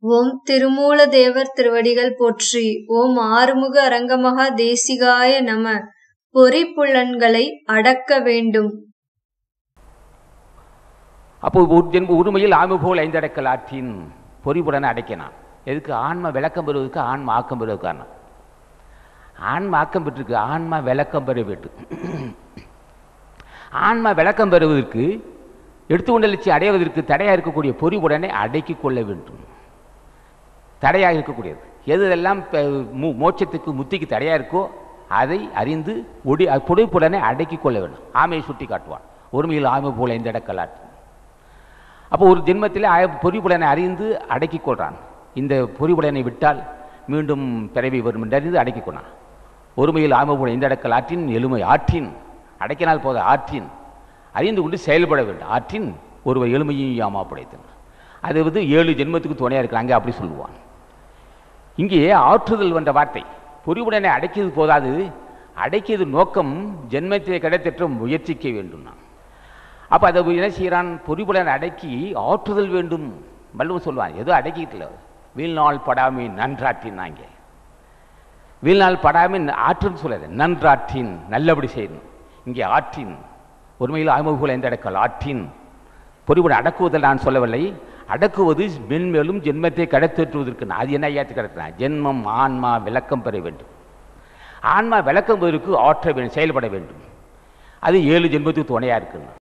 ஓம் திருமூல தேவர் திருவடிகள் போற்றி ஓம் ஆறுமுக அரங்கமகா தேசிகாய நம பொறிப்புலன்களை அடக்க வேண்டும் அப்போ ஒரு ஜென்ம உரிமையில் ஆமை போல் ஐந்தடக்கல் ஆற்றின் பொறிப்புடனே அடைக்கினான் எதுக்கு ஆன்மா விளக்கம் பெறுவதற்கு ஆன்மா ஆக்கம் பெறுவதற்கான ஆன்மா ஆக்கம் பெற்றிருக்கு ஆன்மா விளக்கம் பெற வேண்டும் ஆன்மா விளக்கம் பெறுவதற்கு எடுத்துக்கொண்ட லட்சியம் அடைவதற்கு தடையாக இருக்கக்கூடிய பொறிவுடனே அடக்கிக் கொள்ள வேண்டும் தடையாக இருக்கக்கூடியது எது எல்லாம் ப- மு- மோட்சத்துக்கு முத்திக்கு தடையாக இருக்கோ அதை அறிந்து ஒடி பொடிப்புடனே அடக்கிக் கொள்ள வேண்டும் ஆமையை சுட்டி காட்டுவான் ஒருமையில் ஆமை போல இந்த இடக்கலாட்டு அப்போ ஒரு ஜென்மத்திலே ஆய பொறிப்புலனை அறிந்து அடக்கிக் கொள்றான் இந்த பொறிப்புலனை விட்டால் மீண்டும் பிறவி வரும் என்று அறிந்து அடக்கிக் கொண்டான் ஒருமையில் ஆமை போல இந்த இடக்கல் ஆற்றின் எளிமை ஆற்றின் அடக்கினால் போத ஆற்றின் அறிந்து கொண்டு செயல்பட வேண்டும் ஆற்றின் ஒருவர் எளிமையும் யாமா படைத்தன் அது வந்து ஏழு ஜென்மத்துக்கு துணையாக இருக்கிறாங்க அங்கே அப்படி சொல்லுவான் இங்கே ஆற்றுதல் என்ற வார்த்தை பொறிவுடனே அடக்கியது போதாது அடக்கியது நோக்கம் ஜென்மத்தை கிடைத்தற்ற முயற்சிக்க வேண்டும் நான் அப்போ அதை என்ன செய்கிறான் பொறிவுடன் அடக்கி ஆற்றுதல் வேண்டும் வள்ளுவன் சொல்லுவான் ஏதோ அடக்கிக்கல வீழ்நாள் படாமை நன்றாற்றினாங்க வீழ்நாள் படாமை ஆற்றுன்னு சொல்லாது நன்றாற்றின் நல்லபடி செய்யணும் இங்கே ஆற்றின் ஒருமையில் ஆய்வுகள் எந்த அடக்கல் ஆற்றின் பொறிவுடன் அடக்குவதில் நான் சொல்லவில்லை அடக்குவது மென்மேலும் ஜென்மத்தை கடத்தேற்றுவதற்கு நான். அது என்ன ஐயாத்து கடத்தினான் ஜென்மம் ஆன்மா விளக்கம் பெற வேண்டும் ஆன்மா விளக்கம் பெறுவதற்கு ஆற்ற வேண்டும் செயல்பட வேண்டும் அது ஏழு ஜென்மத்துக்கு துணையாக இருக்குன்னு